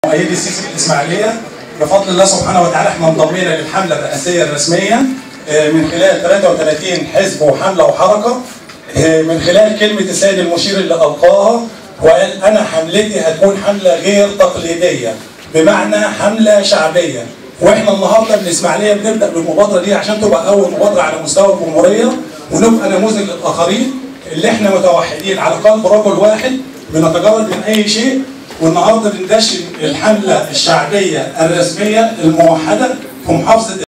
مؤيدي السيسي في الاسماعيليه بفضل الله سبحانه وتعالى احنا انضمينا للحمله الرئاسيه الرسميه من خلال 33 حزب وحمله وحركه من خلال كلمه السيد المشير اللي القاها وقال انا حملتي هتكون حمله غير تقليديه بمعنى حمله شعبيه واحنا النهارده بالاسماعيليه بنبدا بالمبادره دي عشان تبقى اول مبادره على مستوى الجمهوريه ونبقى نموذج للاخرين اللي احنا متوحدين على قلب رجل واحد بنتجرد من اي شيء والنهارده بندشن الحمله الشعبيه الرسميه الموحده في محافظه